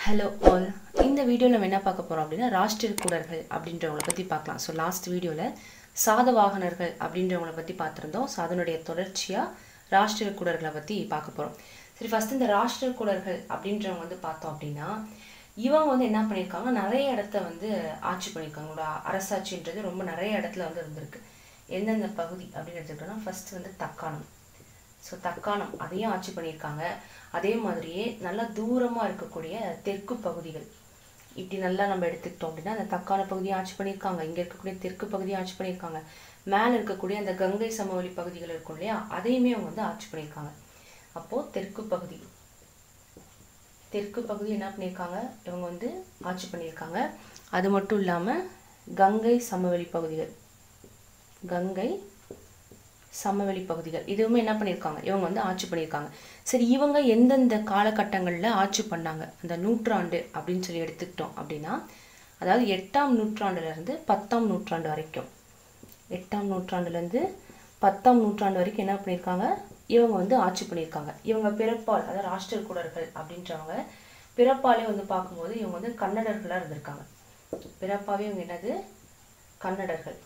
hello all இந்த வீடியோவில் நம்ம என்ன பார்க்க போகிறோம் அப்படின்னா ராஷ்டிர குடர்கள் அப்படின்றவங்கள பற்றி பார்க்கலாம் ஸோ லாஸ்ட் வீடியோவில் சாதவாகனர்கள் அப்படின்றவங்கள பற்றி பார்த்துருந்தோம் ஸோ அதனுடைய தொடர்ச்சியாக ராஷ்டிர குடர்களை பற்றி பார்க்க போகிறோம் சரி ஃபஸ்ட் இந்த ராஷ்டிர குடர்கள் அப்படின்றவங்க வந்து பார்த்தோம் அப்படின்னா இவங்க வந்து என்ன பண்ணியிருக்காங்க நிறைய இடத்த வந்து ஆட்சி பண்ணியிருக்காங்க அவங்களோட அரசாட்சின்றது ரொம்ப நிறைய இடத்துல வந்து இருந்திருக்கு எந்தெந்த பகுதி அப்படின்னு எடுத்துக்கிட்டோம்னா ஃபர்ஸ்ட் வந்து தக்காணம் ஸோ தக்காணம் அதையும் ஆட்சி பண்ணியிருக்காங்க அதே மாதிரியே நல்லா தூரமாக இருக்கக்கூடிய தெற்கு பகுதிகள் இப்படி நல்லா நம்ம எடுத்துக்கிட்டோம் அப்படின்னா அந்த தக்கான பகுதியை ஆட்சி பண்ணியிருக்காங்க இங்கே இருக்கக்கூடிய தெற்கு பகுதியை ஆட்சி பண்ணியிருக்காங்க மேலே இருக்கக்கூடிய அந்த கங்கை சமவெளி பகுதிகள் இருக்கும் இல்லையா அதையுமே அவங்க வந்து ஆட்சி பண்ணியிருக்காங்க அப்போது தெற்கு பகுதி தெற்கு பகுதி என்ன பண்ணியிருக்காங்க இவங்க வந்து ஆட்சி பண்ணியிருக்காங்க அது மட்டும் இல்லாமல் கங்கை சமவெளி பகுதிகள் கங்கை சமவெளி பகுதிகள் இதுவுமே என்ன பண்ணியிருக்காங்க இவங்க வந்து ஆட்சி பண்ணியிருக்காங்க சரி இவங்க எந்தெந்த காலகட்டங்களில் ஆட்சி பண்ணாங்க அந்த நூற்றாண்டு அப்படின்னு சொல்லி எடுத்துக்கிட்டோம் அப்படின்னா அதாவது எட்டாம் நூற்றாண்டுலேருந்து பத்தாம் நூற்றாண்டு வரைக்கும் எட்டாம் நூற்றாண்டுலேருந்து பத்தாம் நூற்றாண்டு வரைக்கும் என்ன பண்ணியிருக்காங்க இவங்க வந்து ஆட்சி பண்ணியிருக்காங்க இவங்க பிறப்பால் அதாவது ராஷ்டிர குடர்கள் அப்படின்றவங்க பிறப்பாலே வந்து பார்க்கும்போது இவங்க வந்து கன்னடர்களாக இருந்திருக்காங்க பிறப்பாவே இவங்க என்னது கன்னடர்கள்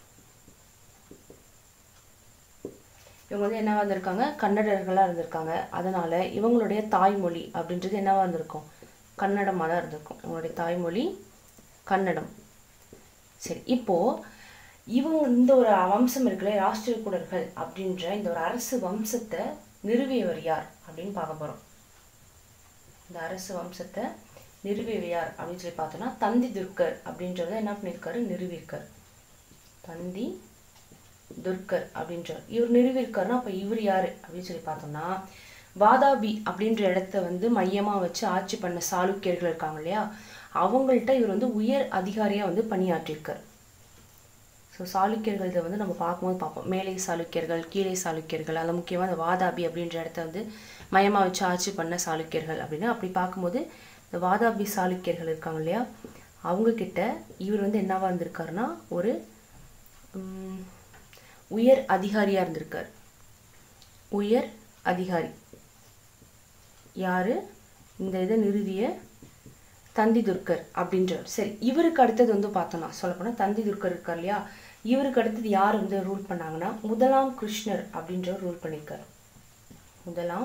இவங்க வந்து என்னவா இருந்திருக்காங்க கன்னடர்களாக இருந்திருக்காங்க அதனால இவங்களுடைய தாய்மொழி அப்படின்றது என்னவா இருந்திருக்கும் கன்னடமாக தான் இருந்திருக்கும் இவங்களுடைய தாய்மொழி கன்னடம் சரி இப்போ இவங்க இந்த ஒரு வம்சம் இருக்குல்ல ராஷ்டிரிய குடர்கள் அப்படின்ற இந்த ஒரு அரசு வம்சத்தை நிறுவியவர் யார் அப்படின்னு பார்க்க போறோம் இந்த அரசு வம்சத்தை நிறுவியவர் யார் அப்படின்னு சொல்லி பார்த்தோம்னா தந்தி துர்க்கர் அப்படின்றத என்ன பண்ணியிருக்காரு நிறுவியிருக்கார் தந்தி துர்க்கர் அப்படின்றவர் இவர் நிறுவியிருக்காருன்னா அப்போ இவர் யாரு அப்படின்னு சொல்லி பார்த்தோம்னா வாதாபி அப்படின்ற இடத்த வந்து மையமாக வச்சு ஆட்சி பண்ண சாளுக்கியர்கள் இருக்காங்க இல்லையா அவங்கள்ட்ட இவர் வந்து உயர் அதிகாரியாக வந்து பணியாற்றியிருக்கார் ஸோ சாளுக்கியர்கள் இதை வந்து நம்ம பார்க்கும்போது பார்ப்போம் மேலை சாளுக்கியர்கள் கீழே சாளுக்கியர்கள் அதில் முக்கியமாக அந்த வாதாபி அப்படின்ற இடத்த வந்து மையமாக வச்சு ஆட்சி பண்ண சாளுக்கியர்கள் அப்படின்னு அப்படி பார்க்கும்போது இந்த வாதாபி சாளுக்கியர்கள் இருக்காங்க இல்லையா அவங்கக்கிட்ட இவர் வந்து என்னவா இருந்திருக்காருன்னா ஒரு உயர் அதிகாரியாக இருந்திருக்கார் உயர் அதிகாரி யாரு இந்த இதை நிறுவிய தந்தி துர்க்கர் அப்படின்றவர் சரி இவருக்கு அடுத்தது வந்து பார்த்தோம்னா சொல்லப்போனால் தந்தி துர்க்கர் இருக்கார் இல்லையா இவருக்கு அடுத்தது யார் வந்து ரூல் பண்ணாங்கன்னா முதலாம் கிருஷ்ணர் அப்படின்றவர் ரூல் பண்ணியிருக்காரு முதலாம்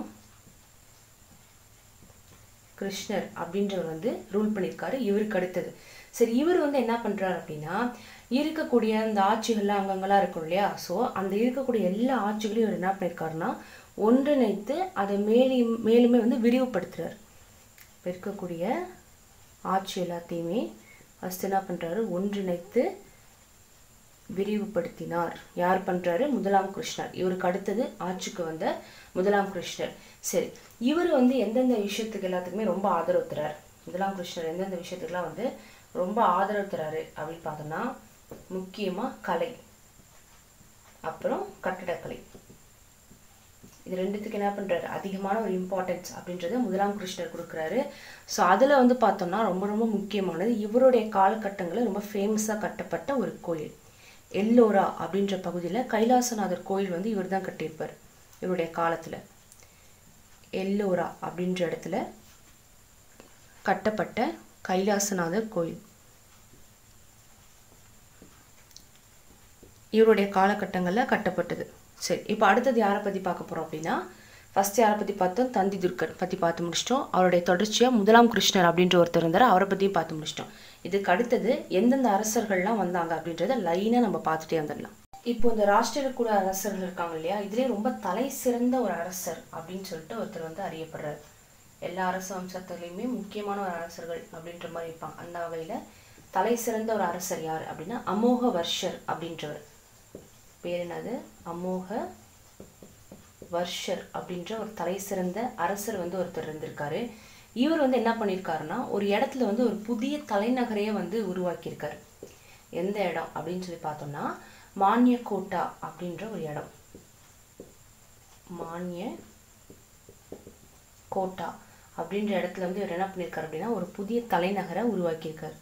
கிருஷ்ணர் அப்படின்றவர் வந்து ரூல் பண்ணியிருக்காரு இவருக்கு அடுத்தது சரி இவர் வந்து என்ன பண்ணுறாரு அப்படின்னா இருக்கக்கூடிய அந்த ஆட்சிகள்லாம் அங்கங்கெல்லாம் இருக்கும் இல்லையா ஸோ அந்த இருக்கக்கூடிய எல்லா ஆட்சிகளையும் இவர் என்ன பண்ணியிருக்காருன்னா ஒன்றிணைத்து அதை மேலும் மேலுமே வந்து விரிவுபடுத்துறார் இப்போ இருக்கக்கூடிய ஆட்சி எல்லாத்தையுமே ஃபஸ்ட் என்ன பண்ணுறாரு ஒன்றிணைத்து விரிவுபடுத்தினார் யார் பண்ணுறாரு முதலாம் கிருஷ்ணர் இவருக்கு அடுத்தது ஆட்சிக்கு வந்த முதலாம் கிருஷ்ணர் சரி இவர் வந்து எந்தெந்த விஷயத்துக்கு எல்லாத்துக்குமே ரொம்ப ஆதரவு தரார் முதலாம் கிருஷ்ணர் எந்தெந்த விஷயத்துக்குலாம் வந்து ரொம்ப ஆதரவு தராரு அப்படின்னு பார்த்தோம்னா முக்கியமாக கலை அப்புறம் கட்டடக்கலை இது ரெண்டுத்துக்கு என்ன பண்ணுறாரு அதிகமான ஒரு இம்பார்ட்டன்ஸ் அப்படின்றத முதலாம் கிருஷ்ணர் கொடுக்குறாரு ஸோ அதில் வந்து பார்த்தோம்னா ரொம்ப ரொம்ப முக்கியமானது இவருடைய காலகட்டங்களில் ரொம்ப ஃபேமஸாக கட்டப்பட்ட ஒரு கோயில் எல்லோரா அப்படின்ற பகுதியில் கைலாசநாதர் கோயில் வந்து இவர் தான் கட்டியிருப்பார் இவருடைய காலத்தில் எல்லோரா அப்படின்ற இடத்துல கட்டப்பட்ட கைலாசநாதர் கோயில் இவருடைய காலகட்டங்களில் கட்டப்பட்டது சரி இப்போ அடுத்தது யாரை பற்றி பார்க்க போகிறோம் அப்படின்னா ஃபஸ்ட் யாரை பற்றி பார்த்தோம் தந்தி துர்க்கர் பற்றி பார்த்து முடிச்சிட்டோம் அவருடைய தொடர்ச்சியாக முதலாம் கிருஷ்ணர் அப்படின்ற ஒருத்தர் இருந்தார் அவரை பற்றியும் பார்த்து முடிச்சிட்டோம் இதுக்கு அடுத்தது எந்தெந்த அரசர்கள்லாம் வந்தாங்க அப்படின்றத லைனாக நம்ம பார்த்துட்டே வந்துடலாம் இப்போ இந்த ராஷ்டிர குல அரசர்கள் இருக்காங்க இல்லையா இதுலேயே ரொம்ப தலை சிறந்த ஒரு அரசர் அப்படின்னு சொல்லிட்டு ஒருத்தர் வந்து அறியப்படுறார் எல்லா அரச வம்சத்துலேயுமே முக்கியமான ஒரு அரசர்கள் அப்படின்ற மாதிரி இருப்பாங்க அந்த வகையில் தலை சிறந்த ஒரு அரசர் யார் அப்படின்னா அமோக வர்ஷர் அப்படின்றவர் பேர் என்னது அமோக வர்ஷர் அப்படின்ற ஒரு தலை சிறந்த அரசர் வந்து ஒருத்தர் இருந்திருக்காரு இவர் வந்து என்ன பண்ணியிருக்காருன்னா ஒரு இடத்துல வந்து ஒரு புதிய தலைநகரையே வந்து உருவாக்கியிருக்காரு எந்த இடம் அப்படின்னு சொல்லி பார்த்தோம்னா மானிய கோட்டா அப்படின்ற ஒரு இடம் மானிய கோட்டா அப்படின்ற இடத்துல வந்து இவர் என்ன பண்ணியிருக்காரு அப்படின்னா ஒரு புதிய தலைநகரை உருவாக்கியிருக்காரு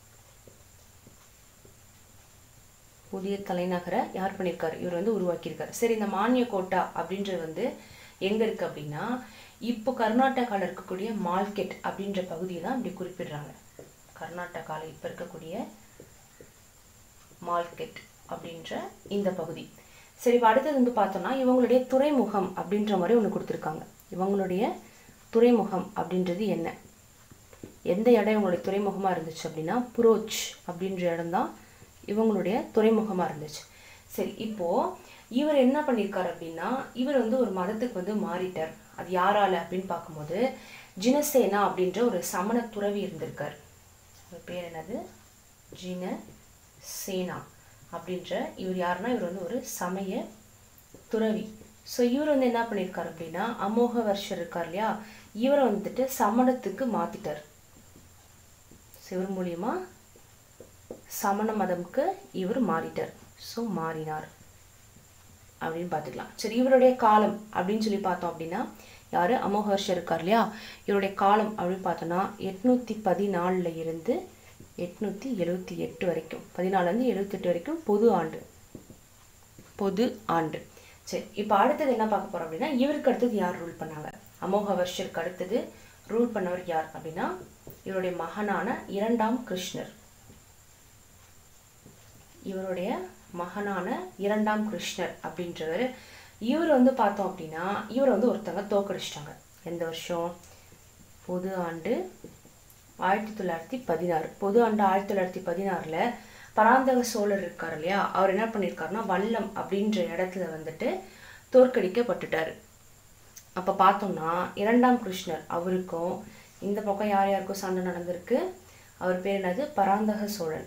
புதிய தலைநகரை யார் பண்ணியிருக்காரு இவர் வந்து உருவாக்கியிருக்காரு சரி இந்த மானிய கோட்டா அப்படின்றது வந்து எங்க இருக்கு அப்படின்னா இப்போ கர்நாடகாவில் இருக்கக்கூடிய மார்க்கெட் அப்படின்ற பகுதியை தான் இப்படி குறிப்பிடுறாங்க கர்நாடகாவில் இப்போ இருக்கக்கூடிய மார்க்கெட் அப்படின்ற இந்த பகுதி சரி இப்போ அடுத்தது வந்து பார்த்தோம்னா இவங்களுடைய துறைமுகம் அப்படின்ற மாதிரி ஒன்று கொடுத்துருக்காங்க இவங்களுடைய துறைமுகம் அப்படின்றது என்ன எந்த இடம் இவங்களுடைய துறைமுகமாக இருந்துச்சு அப்படின்னா புரோச் அப்படின்ற இடம் தான் இவங்களுடைய துறைமுகமாக இருந்துச்சு சரி இப்போது இவர் என்ன பண்ணியிருக்காரு அப்படின்னா இவர் வந்து ஒரு மதத்துக்கு வந்து மாறிட்டார் அது யாரால அப்படின்னு பார்க்கும்போது ஜினசேனா அப்படின்ற ஒரு சமண துறவி இருந்திருக்கார் அவர் பேர் என்னது ஜின சேனா அப்படின்ற இவர் யாருன்னா இவர் வந்து ஒரு சமய துறவி ஸோ இவர் வந்து என்ன பண்ணியிருக்காரு அப்படின்னா அமோக வருஷர் இருக்கார் இல்லையா இவரை வந்துட்டு சமணத்துக்கு மாத்திட்டார் சிவர் மூலியமா சமண மதம்க்கு இவர் மாறிட்டார் ஸோ மாறினார் அப்படின்னு பார்த்துக்கலாம் சரி இவருடைய காலம் அப்படின்னு சொல்லி பார்த்தோம் அப்படின்னா யாரு அமோகர்ஷர் இருக்கார் இல்லையா இவருடைய காலம் அப்படின்னு பார்த்தோம்னா எட்நூத்தி பதினாலுல இருந்து எட்நூத்தி எழுவத்தி எட்டு வரைக்கும் பதினாலுலேருந்து எழுவத்தெட்டு வரைக்கும் பொது ஆண்டு பொது ஆண்டு சரி இப்போ அடுத்தது என்ன பார்க்க போறோம் அப்படின்னா இவருக்கு அடுத்தது யார் ரூல் பண்ணாங்க அமோக வருஷருக்கு அடுத்தது ரூல் பண்ணவர் யார் அப்படின்னா இவருடைய மகனான இரண்டாம் கிருஷ்ணர் இவருடைய மகனான இரண்டாம் கிருஷ்ணர் அப்படின்றவர் இவர் வந்து பார்த்தோம் அப்படின்னா இவர் வந்து ஒருத்தங்க தோக்கடிச்சிட்டாங்க எந்த வருஷம் பொது ஆண்டு ஆயிரத்தி தொள்ளாயிரத்தி பதினாறு பொது ஆண்டு ஆயிரத்தி தொள்ளாயிரத்தி பதினாறுல பராந்தக சோழர் இருக்கார் இல்லையா அவர் என்ன பண்ணியிருக்காருன்னா வல்லம் அப்படின்ற இடத்துல வந்துட்டு தோற்கடிக்கப்பட்டுட்டாரு அப்ப பார்த்தோம்னா இரண்டாம் கிருஷ்ணர் அவருக்கும் இந்த பக்கம் யார் யாருக்கும் சண்டை நடந்திருக்கு அவர் பேர் என்னது பராந்தக சோழன்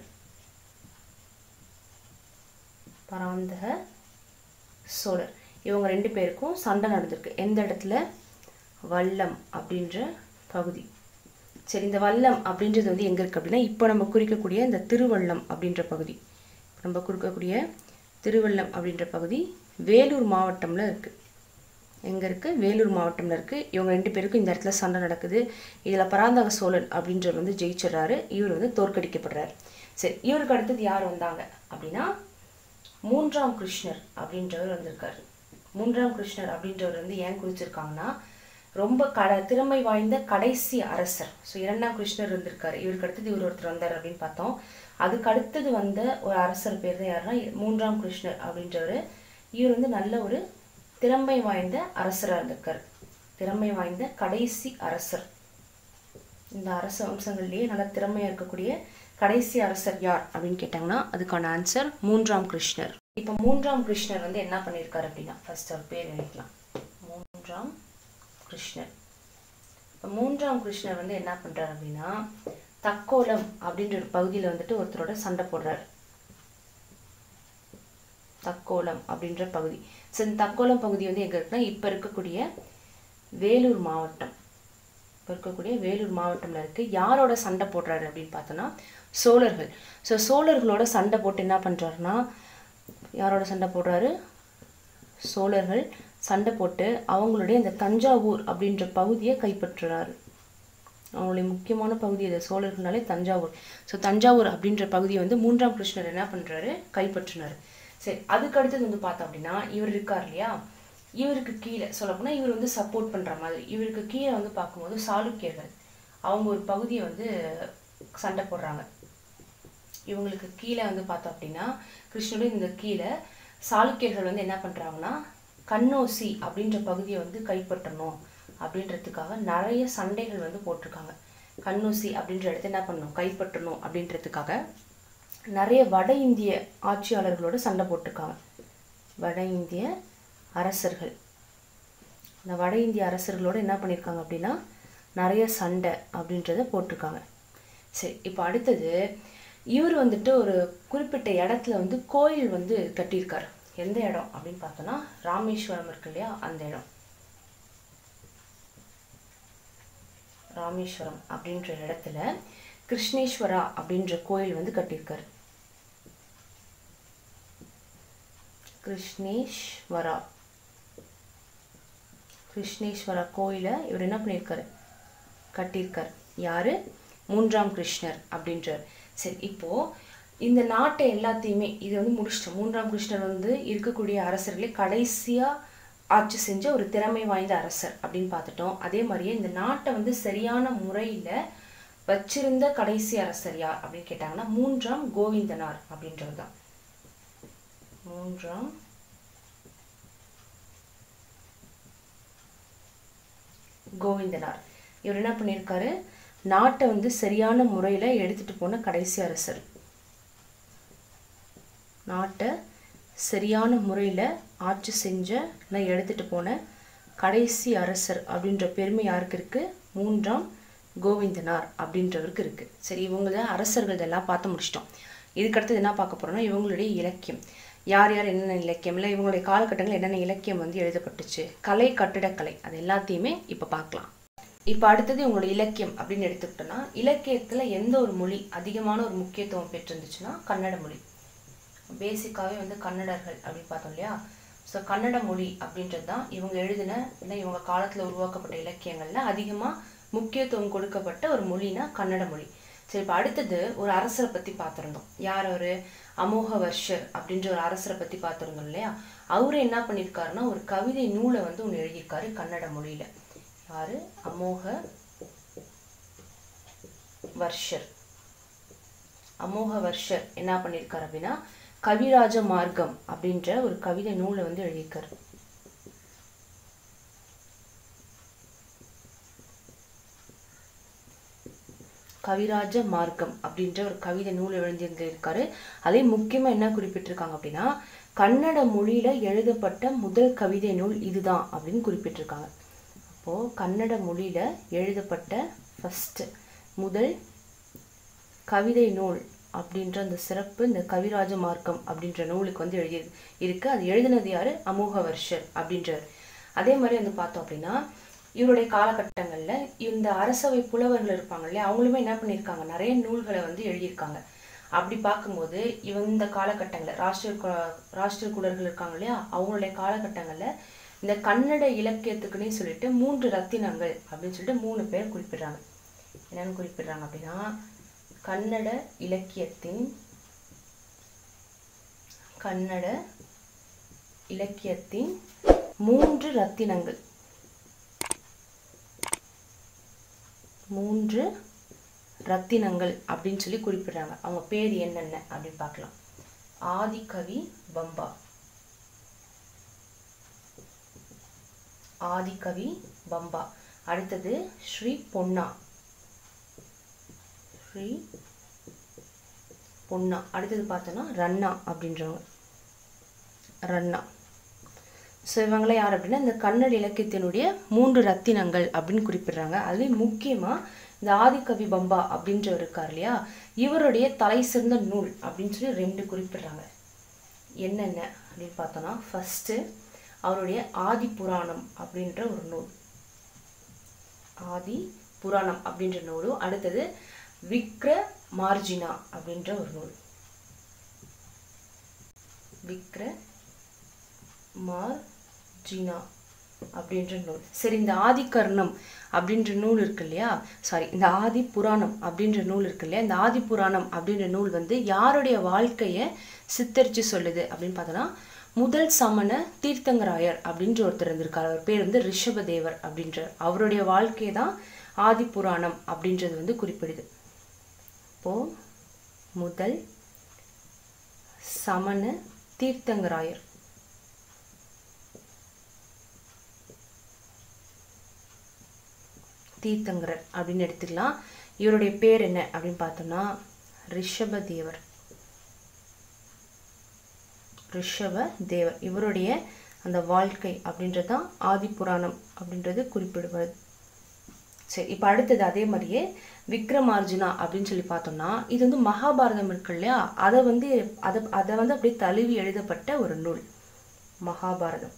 பராந்தக சோழர் இவங்க ரெண்டு பேருக்கும் சண்டை நடந்திருக்கு எந்த இடத்துல வல்லம் அப்படின்ற பகுதி சரி இந்த வல்லம் அப்படின்றது வந்து எங்க இருக்கு அப்படின்னா இப்போ நம்ம குறிக்கக்கூடிய இந்த திருவள்ளம் அப்படின்ற பகுதி நம்ம குறிக்கக்கூடிய திருவள்ளம் அப்படின்ற பகுதி வேலூர் மாவட்டம்ல இருக்கு எங்க இருக்கு வேலூர் மாவட்டம்ல இருக்கு இவங்க ரெண்டு பேருக்கும் இந்த இடத்துல சண்டை நடக்குது இதுல பராந்தக சோழன் அப்படின்றவர் வந்து ஜெயிச்சிடுறாரு இவர் வந்து தோற்கடிக்கப்படுறாரு சரி இவருக்கு அடுத்தது யார் வந்தாங்க அப்படின்னா மூன்றாம் கிருஷ்ணர் அப்படின்றவர் வந்திருக்காரு மூன்றாம் கிருஷ்ணர் அப்படின்றவர் வந்து ஏன் குறிச்சிருக்காங்கன்னா ரொம்ப கட திறமை வாய்ந்த கடைசி அரசர் ஸோ இரண்டாம் கிருஷ்ணர் இருந்திருக்காரு இவருக்கு அடுத்தது இவர் ஒருத்தர் வந்தார் அப்படின்னு பார்த்தோம் அதுக்கு அடுத்தது வந்த ஒரு அரசர் பேர் தான் யாருன்னா மூன்றாம் கிருஷ்ணர் அப்படின்றவர் இவர் வந்து நல்ல ஒரு திறமை வாய்ந்த அரசராக இருந்திருக்காரு திறமை வாய்ந்த கடைசி அரசர் இந்த அரச வம்சங்கள்லேயே நல்ல திறமையா இருக்கக்கூடிய கடைசி அரசர் யார் அப்படின்னு கேட்டாங்கன்னா அதுக்கான ஆன்சர் மூன்றாம் கிருஷ்ணர் இப்போ மூன்றாம் கிருஷ்ணர் வந்து என்ன பண்ணியிருக்காரு அப்படின்னா ஃபர்ஸ்ட் அவர் பேர் எழுதிக்கலாம் மூன்றாம் கிருஷ்ணர் இப்போ மூன்றாம் கிருஷ்ணர் வந்து என்ன பண்றாரு அப்படின்னா தக்கோலம் அப்படின்ற ஒரு பகுதியில வந்துட்டு ஒருத்தரோட சண்டை போடுறாரு தக்கோலம் அப்படின்ற பகுதி ஸோ இந்த தக்கோலம் பகுதி வந்து எங்க இருக்குன்னா இப்ப இருக்கக்கூடிய வேலூர் மாவட்டம் இப்போ இருக்கக்கூடிய வேலூர் மாவட்டம்ல இருக்கு யாரோட சண்டை போடுறாரு அப்படின்னு பார்த்தோன்னா சோழர்கள் ஸோ சோழர்களோட சண்டை போட்டு என்ன பண்றாருன்னா யாரோட சண்டை போடுறாரு சோழர்கள் சண்டை போட்டு அவங்களுடைய இந்த தஞ்சாவூர் அப்படின்ற பகுதியை கைப்பற்றுறாரு அவங்களுடைய முக்கியமான பகுதி இது சோழர்கள்னாலே தஞ்சாவூர் ஸோ தஞ்சாவூர் அப்படின்ற பகுதியை வந்து மூன்றாம் கிருஷ்ணர் என்ன பண்றாரு கைப்பற்றினாரு சரி அதுக்கு அடுத்தது வந்து பார்த்தோம் அப்படின்னா இவர் இருக்கார் இல்லையா இவருக்கு கீழே சொல்லப்போனா இவர் வந்து சப்போர்ட் பண்ற மாதிரி இவருக்கு கீழே வந்து பார்க்கும்போது சாளுக்கியர்கள் அவங்க ஒரு பகுதியை வந்து சண்டை போடுறாங்க இவங்களுக்கு கீழே வந்து பார்த்தோம் அப்படின்னா கிருஷ்ணனுடைய இந்த கீழே சாளுக்கியர்கள் வந்து என்ன பண்றாங்கன்னா கண்ணோசி அப்படின்ற பகுதியை வந்து கைப்பற்றணும் அப்படின்றதுக்காக நிறைய சண்டைகள் வந்து போட்டிருக்காங்க கண்ணூசி அப்படின்ற இடத்த என்ன பண்ணணும் கைப்பற்றணும் அப்படின்றதுக்காக நிறைய வட இந்திய ஆட்சியாளர்களோட சண்டை போட்டிருக்காங்க வட இந்திய அரசர்கள் இந்த வட இந்திய அரசர்களோட என்ன பண்ணியிருக்காங்க அப்படின்னா நிறைய சண்டை அப்படின்றத போட்டிருக்காங்க சரி இப்போ அடுத்தது இவர் வந்துட்டு ஒரு குறிப்பிட்ட இடத்துல வந்து கோயில் வந்து கட்டியிருக்காரு எந்த இடம் அப்படின்னு பார்த்தோம்னா ராமேஸ்வரம் இருக்கு இல்லையா அந்த இடம் ராமேஸ்வரம் அப்படின்ற இடத்துல கிருஷ்ணேஸ்வரா அப்படின்ற கோயில் வந்து கட்டியிருக்காரு கிருஷ்ணேஸ்வரா கிருஷ்ணேஸ்வரா கோயிலை இவர் என்ன பண்ணியிருக்காரு கட்டியிருக்கார் யாரு மூன்றாம் கிருஷ்ணர் அப்படின்றார் சரி இப்போ இந்த நாட்டை எல்லாத்தையுமே இது வந்து முடிச்சிட்டோம் மூன்றாம் கிருஷ்ணர் வந்து இருக்கக்கூடிய அரசர்களே கடைசியா ஆட்சி செஞ்ச ஒரு திறமை வாய்ந்த அரசர் அப்படின்னு பார்த்துட்டோம் அதே மாதிரியே இந்த நாட்டை வந்து சரியான முறையில் வச்சிருந்த கடைசி அரசர் யார் அப்படின்னு கேட்டாங்கன்னா மூன்றாம் கோவிந்தனார் அப்படின்றவர் தான் மூன்றாம் கோவிந்தனார் இவர் என்ன பண்ணியிருக்காரு நாட்டை வந்து சரியான முறையில் எடுத்துட்டு போன கடைசி அரசர் நாட்டை சரியான முறையில் ஆட்சி செஞ்ச நான் எடுத்துட்டு போன கடைசி அரசர் அப்படின்ற பெருமை யாருக்கு இருக்கு மூன்றாம் கோவிந்தனார் அப்படின்றவருக்கு இருக்கு சரி இவங்க அரசர்கள் இதெல்லாம் பார்த்து முடிச்சிட்டோம் இதுக்கடுத்து என்ன பார்க்க போறோம்னா இவங்களுடைய இலக்கியம் யார் யார் என்னென்ன இலக்கியம் இல்லை இவங்களுடைய காலகட்டங்கள் என்னென்ன இலக்கியம் வந்து எழுதப்பட்டுச்சு கலை கட்டிடக்கலை அது எல்லாத்தையுமே இப்போ பார்க்கலாம் இப்போ அடுத்தது உங்களோட இலக்கியம் அப்படின்னு எடுத்துக்கிட்டோம்னா இலக்கியத்தில் எந்த ஒரு மொழி அதிகமான ஒரு முக்கியத்துவம் பெற்றிருந்துச்சுன்னா கன்னட மொழி பேசிக்காகவே வந்து கன்னடர்கள் அப்படின்னு பார்த்தோம் இல்லையா ஸோ கன்னட மொழி அப்படின்றது தான் இவங்க எழுதின இல்லை இவங்க காலத்தில் உருவாக்கப்பட்ட இலக்கியங்களில் அதிகமாக முக்கியத்துவம் கொடுக்கப்பட்ட ஒரு மொழினா கன்னட மொழி சரி இப்போ அடுத்தது ஒரு அரசரை பற்றி பார்த்துருந்தோம் யார் அவர் அமோக வர்ஷர் அப்படின்ற ஒரு அரசரை பற்றி பார்த்துருந்தோம் இல்லையா அவர் என்ன பண்ணியிருக்காருன்னா ஒரு கவிதை நூலை வந்து ஒன்று எழுதியிருக்காரு கன்னட மொழியில் யாரு அமோக வர்ஷர் அமோக வர்ஷர் என்ன பண்ணியிருக்காரு அப்படின்னா கவிராஜ மார்க்கம் அப்படின்ற ஒரு கவிதை நூலை வந்து எழுதியிருக்காரு கவிராஜ மார்க்கம் அப்படின்ற ஒரு கவிதை நூல் எழுதியிருந்திருக்காரு அதே முக்கியமா என்ன குறிப்பிட்டிருக்காங்க அப்படின்னா கன்னட மொழியில எழுதப்பட்ட முதல் கவிதை நூல் இதுதான் அப்படின்னு குறிப்பிட்டிருக்காங்க அப்போ கன்னட மொழியில எழுதப்பட்ட ஃபர்ஸ்ட் முதல் கவிதை நூல் அப்படின்ற அந்த சிறப்பு இந்த கவிராஜ மார்க்கம் அப்படின்ற நூலுக்கு வந்து எழுதி இருக்கு அது எழுதினது யாரு அமோக வர்ஷர் அப்படின்றார் அதே மாதிரி வந்து பார்த்தோம் அப்படின்னா இவருடைய காலகட்டங்கள்ல இந்த அரசவை புலவர்கள் இருப்பாங்க இல்லையா அவங்களுமே என்ன பண்ணியிருக்காங்க நிறைய நூல்களை வந்து எழுதியிருக்காங்க அப்படி பார்க்கும்போது இவன் இந்த காலகட்டங்களில் ராஷ்டிர கு- ராஷ்டிர குலர்கள் இருக்காங்க இல்லையா அவங்களுடைய காலகட்டங்கள்ல இந்த கன்னட இலக்கியத்துக்குன்னே சொல்லிட்டு மூன்று ரத்தினங்கள் அப்படின்னு சொல்லிட்டு மூணு பேர் குறிப்பிடுறாங்க என்னன்னு குறிப்பிடுறாங்க அப்படின்னா கன்னட இலக்கியத்தின் கன்னட இலக்கியத்தின் மூன்று ரத்தினங்கள் மூன்று ரத்தினங்கள் அப்படின்னு சொல்லி குறிப்பிடுறாங்க அவங்க பேர் என்னென்ன அப்படின்னு பார்க்கலாம் ஆதிகவி பம்பா ஆதிகவி பம்பா அடுத்தது ஸ்ரீ பொன்னா ஸ்ரீ பொன்னா அடுத்தது பார்த்தோன்னா ரன்னா அப்படின்றவங்க ரன்னா ஸோ இவங்களாம் யார் அப்படின்னா இந்த கன்னட இலக்கியத்தினுடைய மூன்று ரத்தினங்கள் அப்படின்னு குறிப்பிடுறாங்க அதுலேயும் முக்கியமாக இந்த ஆதிகவி பம்பா அப்படின்றவர் இருக்கார் இல்லையா இவருடைய தலை சிறந்த நூல் அப்படின்னு சொல்லி ரெண்டு குறிப்பிடுறாங்க என்னென்ன அப்படின்னு பார்த்தோன்னா ஃபஸ்ட்டு அவருடைய ஆதி புராணம் அப்படின்ற ஒரு நூல் ஆதி புராணம் அப்படின்ற நூலும் அடுத்தது விக்ர மார்ஜினா அப்படின்ற ஒரு நூல் விக்ர மார்ஜினா அப்படின்ற நூல் சரி இந்த ஆதிகர்ணம் அப்படின்ற நூல் இருக்கு இல்லையா சாரி இந்த ஆதி புராணம் அப்படின்ற நூல் இருக்கு இல்லையா இந்த ஆதி புராணம் அப்படின்ற நூல் வந்து யாருடைய வாழ்க்கையை சித்தரிச்சு சொல்லுது அப்படின்னு பார்த்தோன்னா முதல் சமண தீர்த்தங்கராயர் அப்படின்ற ஒருத்தர் இருந்திருக்கார் அவர் பேர் வந்து ரிஷபதேவர் அப்படின்ற அவருடைய வாழ்க்கையை தான் ஆதி புராணம் அப்படின்றது வந்து குறிப்பிடுது இப்போ முதல் சமண தீர்த்தங்கராயர் தீர்த்தங்கரர் அப்படின்னு எடுத்துக்கலாம் இவருடைய பேர் என்ன அப்படின்னு பார்த்தோம்னா ரிஷபதேவர் ரிஷப தேவர் இவருடைய அந்த வாழ்க்கை அப்படின்றது தான் ஆதி புராணம் அப்படின்றது குறிப்பிடுவது சரி இப்போ அடுத்தது அதே மாதிரியே விக்ரமார்ஜுனா அப்படின்னு சொல்லி பார்த்தோம்னா இது வந்து மகாபாரதம் இருக்கு இல்லையா அதை வந்து அதை அதை வந்து அப்படியே தழுவி எழுதப்பட்ட ஒரு நூல் மகாபாரதம்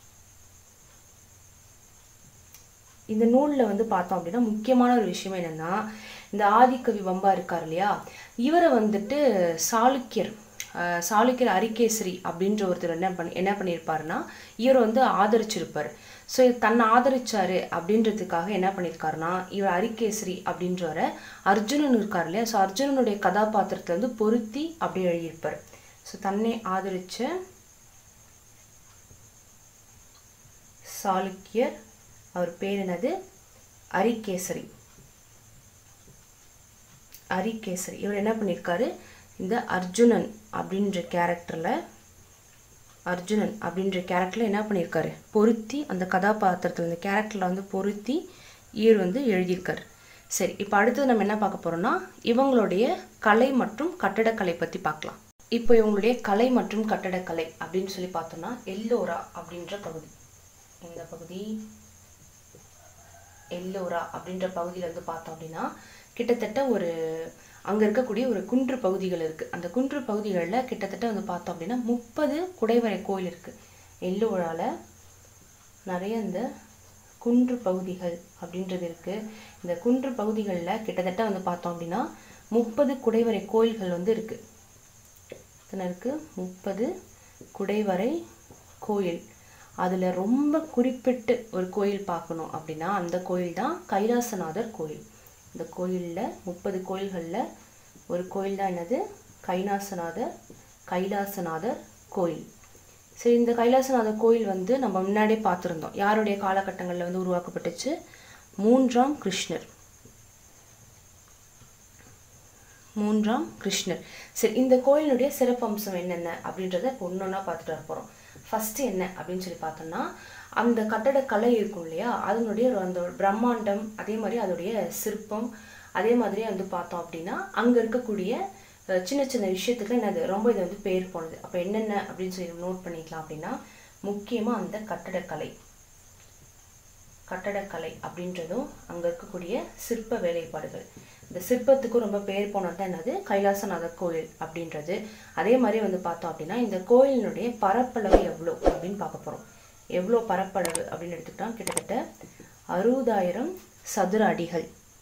இந்த நூலில் வந்து பார்த்தோம் அப்படின்னா முக்கியமான ஒரு விஷயம் என்னன்னா இந்த ஆதிக்கவி வம்பா இருக்கார் இல்லையா இவரை வந்துட்டு சாளுக்கியர் அஹ், சாளுக்கியர் அரிகேசரி அப்படின்ற ஒருத்தர் என்ன பண்ணி என்ன பண்ணியிருப்பாருன்னா இவர் வந்து ஆதரிச்சிருப்பார் ஸோ தன்னை ஆதரிச்சாரு அப்படின்றதுக்காக என்ன பண்ணியிருக்காருன்னா இவர் அரிகேசரி அப்படின்றவரை அர்ஜுனன் இருக்கார் இல்லையா ஸோ அர்ஜுனனுடைய கதாபாத்திரத்தை வந்து பொருத்தி அப்படியே எழுதியிருப்பார் ஸோ தன்னை ஆதரிச்ச சாளுக்கியர் அவர் பேர் என்னது அரிகேசரி அரிகேசரி இவர் என்ன பண்ணியிருக்காரு இந்த அர்ஜுனன் அப்படின்ற கேரக்டரில் அர்ஜுனன் அப்படின்ற கேரக்டரில் என்ன பண்ணியிருக்காரு பொருத்தி அந்த கதாபாத்திரத்தில் இந்த கேரக்டரில் வந்து பொருத்தி இவர் வந்து எழுதியிருக்காரு சரி இப்போ அடுத்தது நம்ம என்ன பார்க்க போகிறோம்னா இவங்களுடைய கலை மற்றும் கட்டடக்கலை பற்றி பார்க்கலாம் இப்போ இவங்களுடைய கலை மற்றும் கட்டடக்கலை அப்படின்னு சொல்லி பார்த்தோம்னா எல்லோரா அப்படின்ற பகுதி இந்த பகுதி எல்லோரா அப்படின்ற பகுதியில் வந்து பார்த்தோம் அப்படின்னா கிட்டத்தட்ட ஒரு அங்கே இருக்கக்கூடிய ஒரு குன்று பகுதிகள் இருக்குது அந்த குன்று பகுதிகளில் கிட்டத்தட்ட வந்து பார்த்தோம் அப்படின்னா முப்பது குடைவரை கோயில் இருக்குது எல்லோராவில் நிறைய இந்த குன்று பகுதிகள் அப்படின்றது இருக்குது இந்த குன்று பகுதிகளில் கிட்டத்தட்ட வந்து பார்த்தோம் அப்படின்னா முப்பது குடைவரை கோயில்கள் வந்து இருக்குது எத்தனை இருக்குது முப்பது குடைவரை கோயில் அதில் ரொம்ப குறிப்பிட்டு ஒரு கோயில் பார்க்கணும் அப்படின்னா அந்த கோயில் தான் கைலாசநாதர் கோயில் இந்த கோயிலில் முப்பது கோயில்களில் ஒரு கோயில் தான் என்னது கைலாசநாதர் கைலாசநாதர் கோயில் சரி இந்த கைலாசநாதர் கோயில் வந்து நம்ம முன்னாடியே பார்த்துருந்தோம் யாருடைய காலகட்டங்களில் வந்து உருவாக்கப்பட்டுச்சு மூன்றாம் கிருஷ்ணர் மூன்றாம் கிருஷ்ணர் சரி இந்த கோயிலுடைய சிறப்பம்சம் என்னென்ன அப்படின்றத இப்போ ஒன்றொன்னா பார்த்துட்டு வர போகிறோம் ஃபஸ்ட்டு என்ன அப்படின்னு சொல்லி பார்த்தோம்னா அந்த கட்டடக்கலை இருக்கும் இல்லையா அதனுடைய ஒரு அந்த ஒரு பிரம்மாண்டம் அதே மாதிரி அதோடைய சிற்பம் அதே மாதிரி வந்து பார்த்தோம் அப்படின்னா அங்கே இருக்கக்கூடிய அஹ், சின்ன சின்ன விஷயத்துக்கு என்னது ரொம்ப இது வந்து பேர் போனது அப்போ என்னென்ன அப்படின்னு சொல்லி நோட் பண்ணிக்கலாம் அப்படின்னா முக்கியமாக அந்த கட்டடக்கலை கட்டடக்கலை அப்படின்றதும் அங்கே இருக்கக்கூடிய சிற்ப வேலைப்பாடுகள் இந்த சிற்பத்துக்கும் ரொம்ப பேர் போனது தான் என்னது கைலாசநாதர் கோயில் அப்படின்றது அதே மாதிரி வந்து பார்த்தோம் அப்படின்னா இந்த கோயிலினுடைய பரப்பளவு எவ்வளோ அப்படின்னு பார்க்க போகிறோம் எவ்வளோ பரப்பளவு அப்படின்னு எடுத்துக்கிட்டா கிட்டத்தட்ட அறுபதாயிரம் சதுர அடிகள்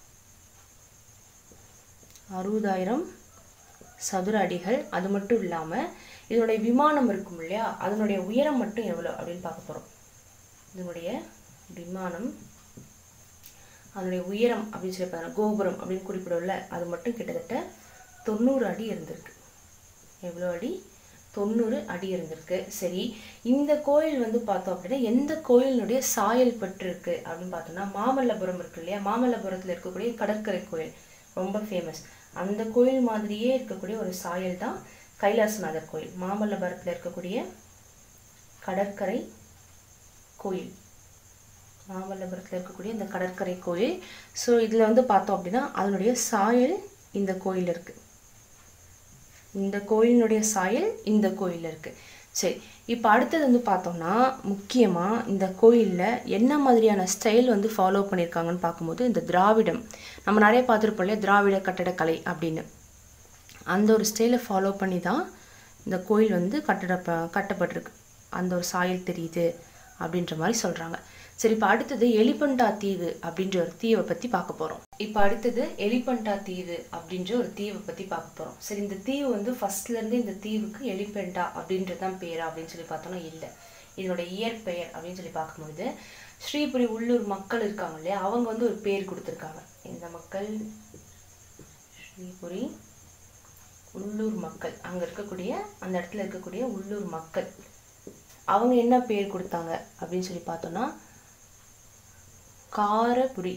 அறுபதாயிரம் சதுர அடிகள் அது மட்டும் இல்லாமல் இதனுடைய விமானம் இருக்கும் இல்லையா அதனுடைய உயரம் மட்டும் எவ்வளோ அப்படின்னு பார்க்க போகிறோம் இதனுடைய விமானம் அதனுடைய உயரம் அப்படின்னு சொல்லி பாருங்க கோபுரம் அப்படின்னு குறிப்பிடும்ல அது மட்டும் கிட்டத்தட்ட தொண்ணூறு அடி இருந்திருக்கு எவ்வளோ அடி தொண்ணூறு அடி இருந்திருக்கு சரி இந்த கோயில் வந்து பார்த்தோம் அப்படின்னா எந்த கோயிலினுடைய சாயல் பெற்று இருக்கு அப்படின்னு பார்த்தோம்னா மாமல்லபுரம் இருக்கு இல்லையா மாமல்லபுரத்தில் இருக்கக்கூடிய கடற்கரை கோயில் ரொம்ப ஃபேமஸ் அந்த கோயில் மாதிரியே இருக்கக்கூடிய ஒரு சாயல் தான் கைலாசநாதர் கோயில் மாமல்லபுரத்தில் இருக்கக்கூடிய கடற்கரை கோயில் மாமல்லபுரத்தில் இருக்கக்கூடிய இந்த கடற்கரை கோயில் ஸோ இதில் வந்து பார்த்தோம் அப்படின்னா அதனுடைய சாயல் இந்த கோயில் இருக்குது இந்த கோயிலினுடைய சாயல் இந்த கோயிலில் இருக்குது சரி இப்போ அடுத்தது வந்து பார்த்தோம்னா முக்கியமாக இந்த கோயிலில் என்ன மாதிரியான ஸ்டைல் வந்து ஃபாலோ பண்ணியிருக்காங்கன்னு பார்க்கும்போது இந்த திராவிடம் நம்ம நிறைய பார்த்துருப்போம் இல்லையா திராவிட கட்டடக்கலை அப்படின்னு அந்த ஒரு ஸ்டைலை ஃபாலோ பண்ணி தான் இந்த கோயில் வந்து கட்டட கட்டப்பட்டிருக்கு அந்த ஒரு சாயல் தெரியுது அப்படின்ற மாதிரி சொல்கிறாங்க சரி இப்போ அடுத்தது எலிபண்டா தீவு அப்படின்ற ஒரு தீவை பற்றி பார்க்க போகிறோம் இப்போ அடுத்தது எலிபண்டா தீவு அப்படின்ற ஒரு தீவை பற்றி பார்க்க போகிறோம் சரி இந்த தீவு வந்து ஃபர்ஸ்ட்லேருந்து இந்த தீவுக்கு எலிபெண்டா அப்படின்றது தான் பேரா அப்படின்னு சொல்லி பார்த்தோம்னா இல்லை இதனோட இயற்பெயர் அப்படின்னு சொல்லி பார்க்கும்பொழுது ஸ்ரீபுரி உள்ளூர் மக்கள் இருக்காங்க இல்லையா அவங்க வந்து ஒரு பேர் கொடுத்துருக்காங்க இந்த மக்கள் ஸ்ரீபுரி உள்ளூர் மக்கள் அங்கே இருக்கக்கூடிய அந்த இடத்துல இருக்கக்கூடிய உள்ளூர் மக்கள் அவங்க என்ன பேர் கொடுத்தாங்க அப்படின்னு சொல்லி பார்த்தோம்னா காரபுரி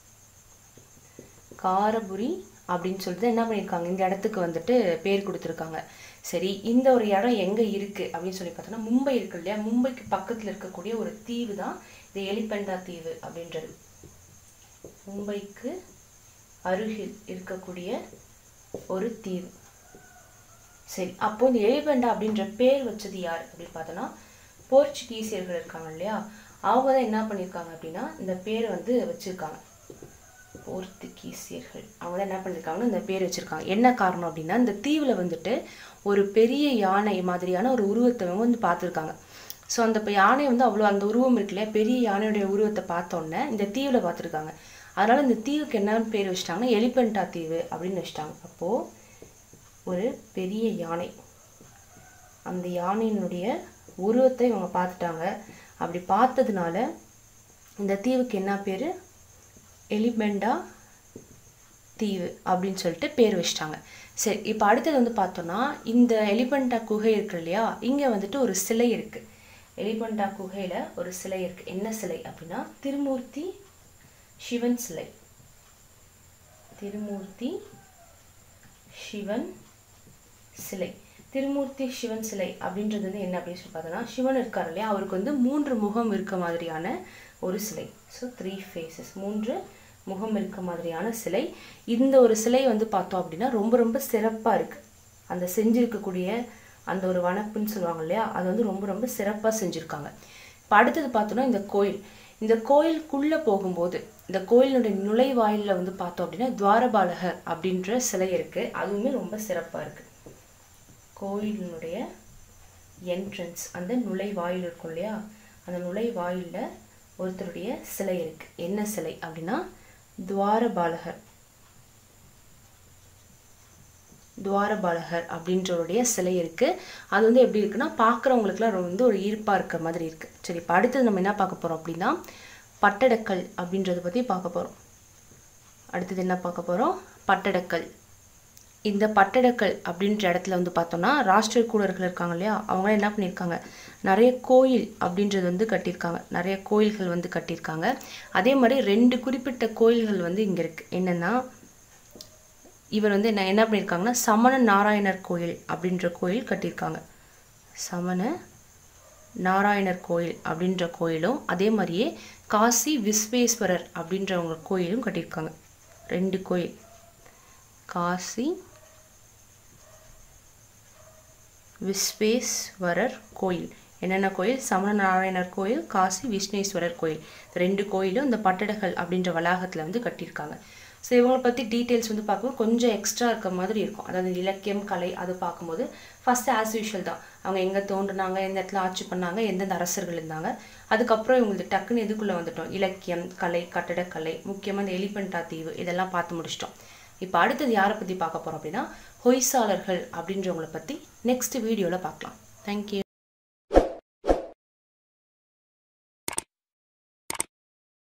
காரபுரி அப்படின்னு சொல்லிட்டு என்ன பண்ணியிருக்காங்க இந்த இடத்துக்கு வந்துட்டு பேர் கொடுத்துருக்காங்க சரி இந்த ஒரு இடம் எங்கே இருக்குது அப்படின்னு சொல்லி பார்த்தோம்னா மும்பை இருக்கு இல்லையா மும்பைக்கு பக்கத்தில் இருக்கக்கூடிய ஒரு தீவு தான் இந்த எலிபெண்டா தீவு அப்படின்றது மும்பைக்கு அருகில் இருக்கக்கூடிய ஒரு தீவு சரி அப்போ இந்த எலிபெண்டா அப்படின்ற பேர் வச்சது யார் அப்படின்னு பார்த்தோன்னா போர்ச்சுகீசியர்கள் இருக்காங்க இல்லையா அவங்க தான் என்ன பண்ணியிருக்காங்க அப்படின்னா இந்த பேரை வந்து வச்சிருக்காங்க போர்த்துகீசியர்கள் அவங்க தான் என்ன பண்ணியிருக்காங்கன்னா இந்த பேர் வச்சிருக்காங்க என்ன காரணம் அப்படின்னா இந்த தீவில் வந்துட்டு ஒரு பெரிய யானை மாதிரியான ஒரு உருவத்தை அவங்க வந்து பார்த்துருக்காங்க ஸோ அந்த இப்போ யானை வந்து அவ்வளோ அந்த உருவம் இருக்கு இல்லையா பெரிய யானையுடைய உருவத்தை பார்த்தோன்னே இந்த தீவில் பார்த்துருக்காங்க அதனால இந்த தீவுக்கு என்ன பேர் வச்சிட்டாங்கன்னா எலிபெண்டா தீவு அப்படின்னு வச்சிட்டாங்க அப்போது ஒரு பெரிய யானை அந்த யானையினுடைய உருவத்தை இவங்க பார்த்துட்டாங்க அப்படி பார்த்ததுனால இந்த தீவுக்கு என்ன பேர் எலிபெண்டா தீவு அப்படின்னு சொல்லிட்டு பேர் வச்சிட்டாங்க சரி இப்போ அடுத்தது வந்து பார்த்தோன்னா இந்த எலிபெண்டா குகை இருக்கு இல்லையா இங்கே வந்துட்டு ஒரு சிலை இருக்குது எலிபண்டா குகையில் ஒரு சிலை இருக்கு என்ன சிலை அப்படின்னா திருமூர்த்தி சிவன் சிலை திருமூர்த்தி சிவன் சிலை திருமூர்த்தி சிவன் சிலை அப்படின்றது வந்து என்ன அப்படின்னு சொல்லி பார்த்தோன்னா சிவன் இருக்கார் இல்லையா அவருக்கு வந்து மூன்று முகம் இருக்க மாதிரியான ஒரு சிலை ஸோ த்ரீ ஃபேஸஸ் மூன்று முகம் இருக்க மாதிரியான சிலை இந்த ஒரு சிலை வந்து பார்த்தோம் அப்படின்னா ரொம்ப ரொம்ப சிறப்பாக இருக்குது அந்த செஞ்சிருக்கக்கூடிய அந்த ஒரு வனப்புன்னு சொல்லுவாங்க இல்லையா அது வந்து ரொம்ப ரொம்ப சிறப்பாக செஞ்சுருக்காங்க இப்போ அடுத்தது பார்த்தோன்னா இந்த கோயில் இந்த கோயிலுக்குள்ளே போகும்போது இந்த கோயிலுடைய நுழைவாயிலில் வந்து பார்த்தோம் அப்படின்னா துவாரபாலகர் அப்படின்ற சிலை இருக்குது அதுவுமே ரொம்ப சிறப்பாக இருக்குது கோயிலினுடைய என்ட்ரன்ஸ் அந்த நுழைவாயில் இருக்கும் இல்லையா அந்த நுழைவாயிலில் ஒருத்தருடைய சிலை இருக்கு என்ன சிலை அப்படின்னா துவாரபாலகர் துவாரபாலகர் அப்படின்றவருடைய சிலை இருக்கு அது வந்து எப்படி இருக்குன்னா பார்க்குறவங்களுக்குலாம் வந்து ஒரு ஈர்ப்பாக இருக்க மாதிரி இருக்கு சரி இப்போ அடுத்தது நம்ம என்ன பார்க்க போறோம் அப்படின்னா பட்டடக்கல் அப்படின்றத பற்றி பார்க்க போறோம் அடுத்தது என்ன பார்க்க போறோம் பட்டடக்கல் இந்த பட்டடக்கல் அப்படின்ற இடத்துல வந்து பார்த்தோம்னா ராஷ்டிரிய கூடர்கள் இருக்காங்க இல்லையா அவங்க என்ன பண்ணியிருக்காங்க நிறைய கோயில் அப்படின்றது வந்து கட்டியிருக்காங்க நிறைய கோயில்கள் வந்து கட்டியிருக்காங்க அதே மாதிரி ரெண்டு குறிப்பிட்ட கோயில்கள் வந்து இங்கே இருக்கு என்னன்னா இவர் வந்து என்ன என்ன பண்ணியிருக்காங்கன்னா சமண நாராயணர் கோயில் அப்படின்ற கோயில் கட்டியிருக்காங்க சமண நாராயணர் கோயில் அப்படின்ற கோயிலும் அதே மாதிரியே காசி விஸ்வேஸ்வரர் அப்படின்றவங்க கோயிலும் கட்டியிருக்காங்க ரெண்டு கோயில் காசி விஸ்வேஸ்வரர் கோயில் என்னென்ன கோயில் சமண நாராயணர் கோயில் காசி விஷ்ணேஸ்வரர் கோயில் ரெண்டு கோயிலும் இந்த பட்டடகள் அப்படின்ற வளாகத்தில் வந்து கட்டியிருக்காங்க ஸோ இவங்களை பற்றி டீட்டெயில்ஸ் வந்து பார்க்கும்போது கொஞ்சம் எக்ஸ்ட்ரா இருக்க மாதிரி இருக்கும் அதாவது இலக்கியம் கலை அது பார்க்கும்போது ஃபஸ்ட்டு ஆஸ் யூஷுவல் தான் அவங்க எங்கே தோன்றுனாங்க எந்த இடத்துல ஆட்சி பண்ணாங்க எந்தெந்த அரசர்கள் இருந்தாங்க அதுக்கப்புறம் இவங்களுக்கு டக்குன்னு எதுக்குள்ளே வந்துட்டோம் இலக்கியம் கலை கட்டடக்கலை முக்கியமாக இந்த எலிபெண்டா தீவு இதெல்லாம் பார்த்து முடிச்சிட்டோம் இப்போ அடுத்தது யாரை பற்றி பார்க்க போகிறோம் அப்படின்னா ஹொய்சாளர்கள் அப்படின்றவங்கள பற்றி நெக்ஸ்ட் வீடியோவில் பார்க்கலாம் தேங்க்யூ